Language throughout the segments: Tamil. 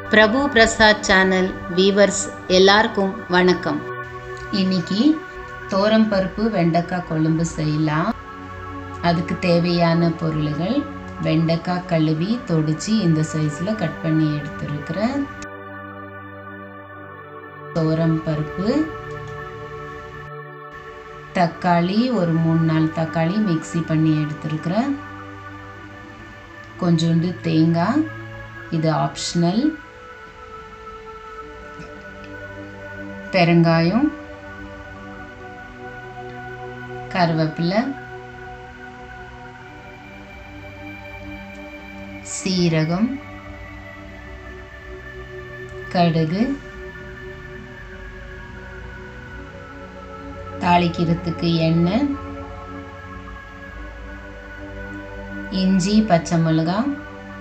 பிரபு பிரசாத் சேனல் வீவர்ஸ் எல்லாருக்கும் வணக்கம் இன்னைக்கு தோரம் பருப்பு வெண்டைக்காய் கொழும்பு செய்யலாம் அதுக்கு தேவையான பொருள்கள் வெண்டைக்காய் கழுவி தொடிச்சு இந்த சைஸில் கட் பண்ணி எடுத்துருக்கிறேன் தோரம் பருப்பு தக்காளி ஒரு மூணு நாலு தக்காளி மிக்ஸி பண்ணி எடுத்துருக்கிறேன் கொஞ்சோண்டு தேங்காய் இது ஆப்ஷனல் பெருங்காயம் கருவேப்பிலை சீரகம் கடுகு தாளிக்கிறதுக்கு எண்ணெய் இஞ்சி பச்சை மிளகாய்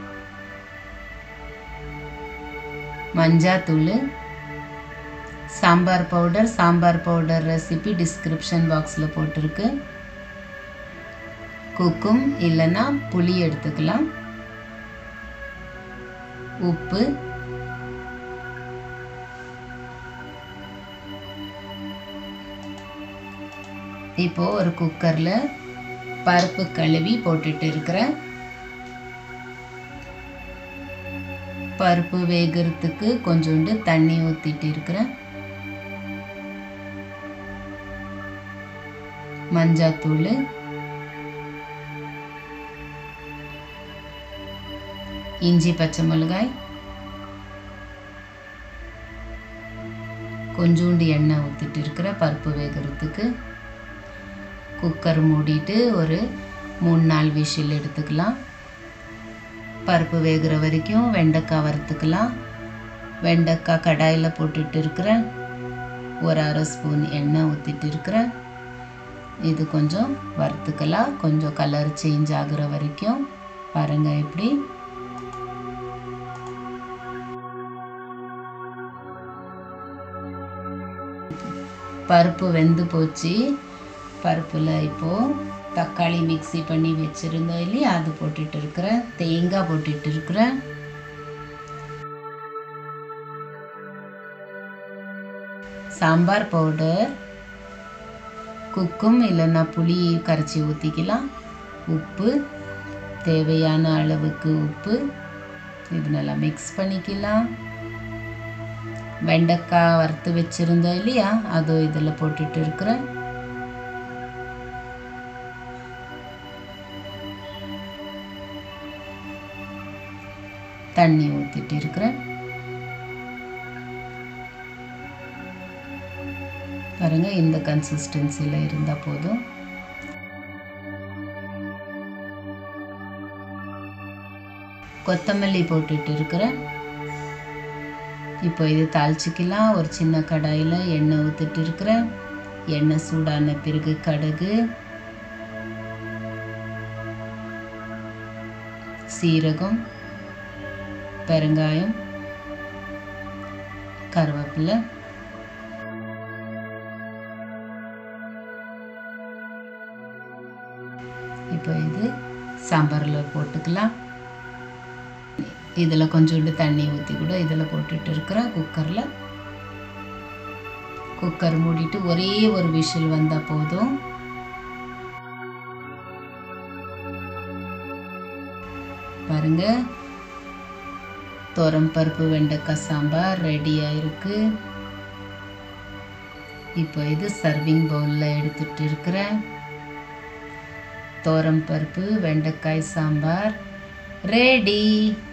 மஞ்சாத்தூள் sambar powder sambar powder recipe description பாக்ஸில் போட்டிருக்கு குக்கும் இல்லைன்னா புளி எடுத்துக்கலாம் உப்பு இப்போ ஒரு குக்கரில் பருப்பு கழுவி போட்டுட்டு இருக்கிறேன் பருப்பு வேகிறதுக்கு கொஞ்சோண்டு தண்ணி ஊற்றிட்டு இருக்கிறேன் மஞ்சாத்தூள் இஞ்சி பச்சை மிளகாய் கொஞ்சோண்டு எண்ணெய் ஊற்றிட்டு இருக்கிற பருப்பு வேகிறதுக்கு குக்கர் மூடிட்டு ஒரு மூணு நாலு விஷில் எடுத்துக்கலாம் பருப்பு வேகிற வரைக்கும் வெண்டைக்காய் வறுத்துக்கலாம் வெண்டைக்காய் கடாயில் போட்டுட்டு இருக்கிறேன் ஒரு அரை ஸ்பூன் எண்ணெய் ஊற்றிட்டு இருக்கிறேன் இது கொஞ்சம் வறுத்துக்கலாம் கொஞ்சம் கலர் சேஞ்ச் ஆகுற வரைக்கும் பாருங்கள் எப்படி பருப்பு வெந்து போச்சு பருப்பில் இப்போது தக்காளி மிக்ஸி பண்ணி வச்சுருந்தோம் இல்லையா அது போட்டுட்டு இருக்கிறேன் தேங்காய் போட்டுட்டு இருக்கிறேன் சாம்பார் பவுடர் குக்கும் இல்லைன்னா புளி கரைச்சி ஊற்றிக்கலாம் உப்பு தேவையான அளவுக்கு உப்பு இது நல்லா மிக்ஸ் பண்ணிக்கலாம் வெண்டைக்காய் வறுத்து வச்சுருந்தோம் இல்லையா அதுவும் இதில் போட்டுட்டு இருக்கிறேன் தண்ணி ஊற்றிட்டு இருக்கிறேன் பாருங்க இந்த கன்சிஸ்டன்சியில் இருந்தால் போதும் கொத்தமல்லி போட்டுட்டு இருக்கிறேன் இப்போ இது தாளிச்சிக்கலாம் ஒரு சின்ன கடாயில் எண்ணெய் ஊற்றிட்டு இருக்கிறேன் எண்ணெய் சூடான பிறகு கடுகு சீரகம் பெருங்காயம் கருவேப்பிலை இப்போ இது சாம்பாரில் போட்டுக்கலாம் இதில் கொஞ்சோண்டு தண்ணி ஊற்றி கூட இதில் போட்டுட்டு இருக்கிறேன் குக்கரில் குக்கர் மூடிட்டு ஒரே ஒரு விஷில் வந்தால் போதும் பாருங்க தோரம் பருப்பு வெண்டைக்காய் சாம்பார் ரெடியாக இருக்கு இப்போ இது சர்விங் பவுலில் எடுத்துட்டு இருக்கிறேன் தோரம் பருப்பு வெண்டைக்காய் சாம்பார் ரெடி